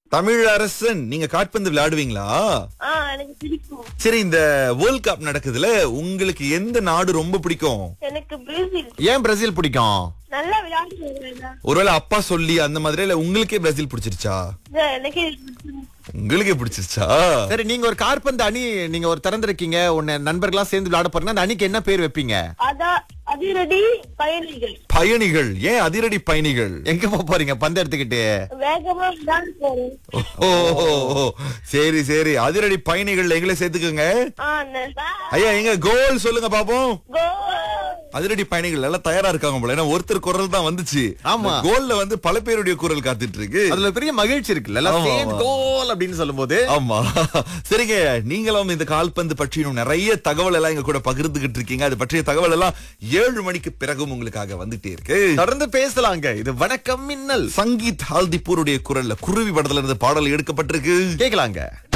தமிழ் அரசன் நீங்க காட்பந்து விளையாடுவீங்களா ஆ எனக்கு பிடிக்கும் சரி இந்த வேர்ல்ட் கப் நடக்குதுல உங்களுக்கு எந்த நாடு ரொம்ப பிடிக்கும் எனக்கு பிரேசில் ஏன் பிரேசில் பிடிக்கும் நல்லா விளையாடுவாங்க ஒருவேளை அப்பா சொல்லி அந்த மாதிரி இல்ல உங்களுக்கே பிரேசில் பிடிச்சிருச்சா எனக்கு உங்களுக்கே பிடிச்சிருச்சா சரி நீங்க ஒரு கார்பந்து அணி நீங்க ஒரு திறந்திருக்கீங்க உன்னை நண்பர்களா சேர்ந்து விளையாட போறீங்கன்னா அந்த அணிக்கு என்ன பேர் வைப்பீங்க அதான் அதிரடி பயணிகள் பயணிகள் ஏன் அதிரடி பயணிகள் எங்க போக போறீங்க பந்து எடுத்துக்கிட்டு வேகமா விளையாட போறேன் ஓ ஓ, ஓ. சரி சரி அதிரடி பயணிகள் எங்களை சேர்த்துக்கோங்க ஆ ந- ஐயா எங்க கோல் சொல்லுங்க பாப்போம் கோல். அதிரடி பயணிகள் எல்லாம் தயாரா இருக்காங்க போல ஏன்னா ஒருத்தர் குரல் தான் வந்துச்சு ஆமா. இந்த கோல்ல வந்து பல பேருடைய குரல் காத்துட்டு இருக்கு அதுல பெரிய மகிழ்ச்சி இருக்குல்ல எல்லாம் ஆமா, சேர்ந்து ஆமா. கோல் அப்படின்னு சொல்லும்போது ஆமா சரிங்க நீங்களும் இந்த கால்பந்து பற்றி இன்னும் நிறைய தகவல் எல்லாம் எங்க கூட பகிர்ந்துகிட்டு இருக்கீங்க அது பற்றிய தகவல் எல்லாம் ஏழு மணிக்கு பிறகும் உங்களுக்காக வந்துட்டே இருக்கு தொடர்ந்து பேசலாங்க இது வணக்கம் மின்னல் சங்கீத் ஹால்திப்பூருடைய குரல்ல குருவி படத்துல இருந்து பாடல் எடுக்கப்பட்டிருக்கு கேக்கலாங்க